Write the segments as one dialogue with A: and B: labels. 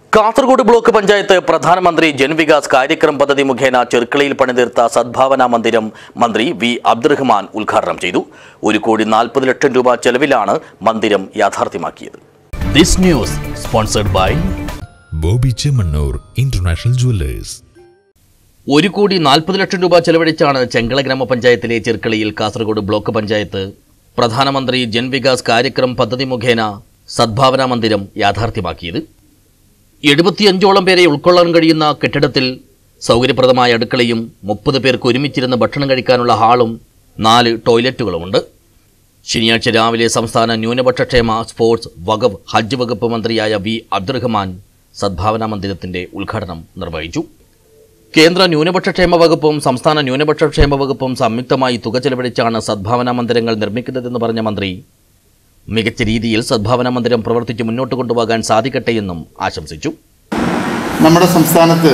A: Kasaragod block panchayat പ്രധാനമന്ത്രി ജൻവികാസ് കാര്യക്രം പദ്ധതി മുഖേന ചെർക്കളയിൽ പണിതീർത്ത സദ്ഭാവന മന്ദിരം മന്ത്രി വി അബ്ദുറഹ്മാൻ ഉദ്ഘാടനം ചെയ്തു ഒരു കോടി നാൽപ്പത് ലക്ഷം രൂപ ചെലവിലാണ് മന്ദിരം യാഥാർത്ഥ്യമാക്കിയത് this news sponsored by
B: Boby Chemmanur international jewellers
A: ഒരു കോടി നാൽപ്പത് ലക്ഷം രൂപ ചെലവഴിച്ചാണ് ചെങ്കള ഗ്രാമപഞ്ചായത്തിലെ ചെർക്കളയിൽ കാസർഗോഡ് ബ്ലോക്ക് പഞ്ചായത്ത് പ്രധാനമന്ത്രി ജൻവികാസ് കാര്യക്രം പദ്ധതി മുഖേന സദ്ഭാവന മന്ദിരം യാഥാർത്ഥ്യമാക്കിയത് എഴുപത്തിയഞ്ചോളം പേരെ ഉൾക്കൊള്ളാൻ കഴിയുന്ന കെട്ടിടത്തിൽ സൗകര്യപ്രദമായ അടുക്കളയും മുപ്പത് പേർക്ക് ഒരുമിച്ചിരുന്ന് ഭക്ഷണം കഴിക്കാനുള്ള ഹാളും നാല് ടോയ്ലറ്റുകളുമുണ്ട് ശനിയാഴ്ച രാവിലെ സംസ്ഥാന ന്യൂനപക്ഷക്ഷേമ സ്പോർട്സ് വകുപ്പ് ഹജ്ജ് വകുപ്പ് മന്ത്രിയായ വി അബ്ദുറഹ്മാൻ സദ്ഭാവന മന്ദിരത്തിന്റെ ഉദ്ഘാടനം നിർവഹിച്ചു കേന്ദ്ര ന്യൂനപക്ഷക്ഷേമ വകുപ്പും സംസ്ഥാന ന്യൂനപക്ഷക്ഷേമ വകുപ്പും സംയുക്തമായി തുക ചെലവഴിച്ചാണ് സദ്ഭാവന മന്ദിരങ്ങൾ നിർമ്മിക്കുന്നതെന്ന് പറഞ്ഞ മന്ത്രി മികച്ച രീതിയിൽ സദ്ഭാവന മന്ദിരം പ്രവർത്തിച്ച് മുന്നോട്ട് കൊണ്ടുപോകാൻ സാധിക്കട്ടെയെന്നും ആശംസിച്ചു
C: നമ്മുടെ സംസ്ഥാനത്ത്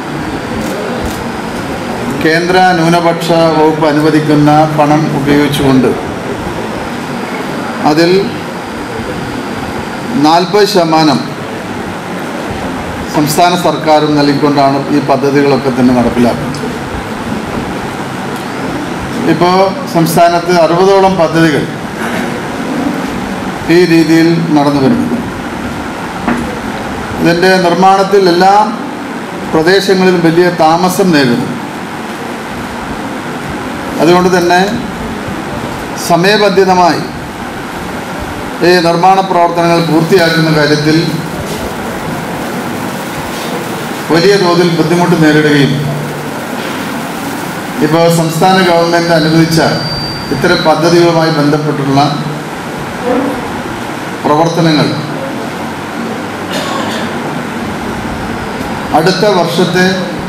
C: കേന്ദ്ര ന്യൂനപക്ഷ വകുപ്പ് അനുവദിക്കുന്ന പണം ഉപയോഗിച്ചുകൊണ്ട് അതിൽ നാൽപ്പത് ശതമാനം സംസ്ഥാന സർക്കാരും നൽകിക്കൊണ്ടാണ് ഈ പദ്ധതികളൊക്കെ തന്നെ നടപ്പിലാക്കുന്നത് ഇപ്പോൾ സംസ്ഥാനത്ത് അറുപതോളം പദ്ധതികൾ ഈ രീതിയിൽ നടന്നു വരുന്നുണ്ട് ഇതിൻ്റെ നിർമ്മാണത്തിൽ എല്ലാ പ്രദേശങ്ങളിലും വലിയ താമസം നേരിടുന്നു അതുകൊണ്ട് തന്നെ സമയബന്ധിതമായി ഈ നിർമ്മാണ പ്രവർത്തനങ്ങൾ പൂർത്തിയാക്കുന്ന കാര്യത്തിൽ വലിയ തോതിൽ ബുദ്ധിമുട്ട് നേരിടുകയും ഇപ്പോൾ സംസ്ഥാന ഗവൺമെൻറ് അനുവദിച്ച ഇത്തരം പദ്ധതികളുമായി ബന്ധപ്പെട്ടുള്ള പ്രവർത്തനങ്ങൾ അടുത്ത വർഷത്തെ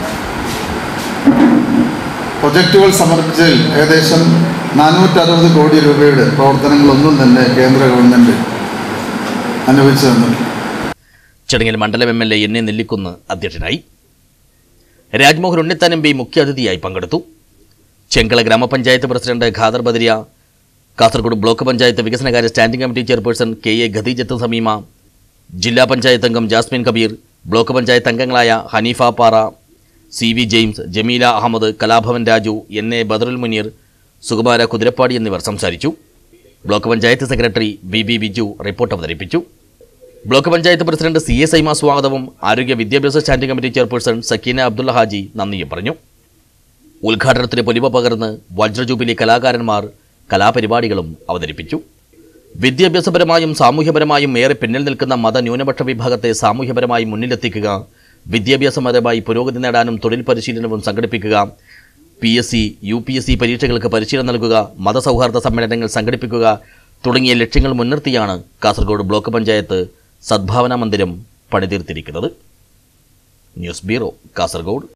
C: പ്രൊജക്റ്റുകൾ സമർപ്പിച്ചതിൽ ഏകദേശം നാനൂറ്ററുപത് കോടി രൂപയുടെ പ്രവർത്തനങ്ങളൊന്നും തന്നെ കേന്ദ്ര ഗവൺമെൻറ് അനുവദിച്ചു തന്നിട്ടുണ്ട്
A: ചടങ്ങിൽ മണ്ഡലം M L A N A Nellikunnu അധ്യക്ഷനായി രാജ്മോഹൻ ഉണ്ണിത്താൻ എം പി മുഖ്യാതിഥിയായി പങ്കെടുത്തു ചെങ്കള ഗ്രാമപഞ്ചായത്ത് പ്രസിഡന്റ് ഖാദർ ബദരിയ കാസർഗോഡ് ബ്ലോക്ക് പഞ്ചായത്ത് വികസനകാര്യ standing committee chairperson K A Khadeejath Sameema ജില്ലാ പഞ്ചായത്ത് അംഗം ജാസ്മിൻ കബീർ ബ്ലോക്ക് പഞ്ചായത്ത് അംഗങ്ങളായ Haneefa Para C V James Jameela Ahmed Kalabhavan Raju N A Badarul Muneer Sukumara Kuthirappady എന്നിവർ സംസാരിച്ചു block panchayat secretary V B Biju report അവതരിപ്പിച്ചു block panchayat president C A Saima സ്വാഗതവും ആരോഗ്യ വിദ്യാഭ്യാസ standing committee chairperson Sakeena Abdulla Haji നന്ദിയും പറഞ്ഞു ഉദ്ഘാടനത്തിന് പൊലിമ പകർന്ന് വജ്രജൂബിലി കലാകാരന്മാർ കലാപരിപാടികളും അവതരിപ്പിച്ചു വിദ്യാഭ്യാസപരമായും സാമൂഹ്യപരമായും ഏറെ പിന്നിൽ നിൽക്കുന്ന മതന്യൂനപക്ഷ വിഭാഗത്തെ സാമൂഹ്യപരമായി മുന്നിലെത്തിക്കുക വിദ്യാഭ്യാസപരമായി പുരോഗതി നേടാനും തൊഴിൽ പരിശീലനവും സംഘടിപ്പിക്കുക P S C U P S C പരീക്ഷകൾക്ക് പരിശീലനം നൽകുക മതസൗഹാർദ്ദ സമ്മേളനങ്ങൾ സംഘടിപ്പിക്കുക തുടങ്ങിയ ലക്ഷ്യങ്ങൾ മുൻനിർത്തിയാണ് കാസർഗോഡ് ബ്ലോക്ക് പഞ്ചായത്ത് സദ്ഭാവന മന്ദിരം പണിതീർത്തിരിക്കുന്നത് ന്യൂസ് ബ്യൂറോ കാസർഗോഡ്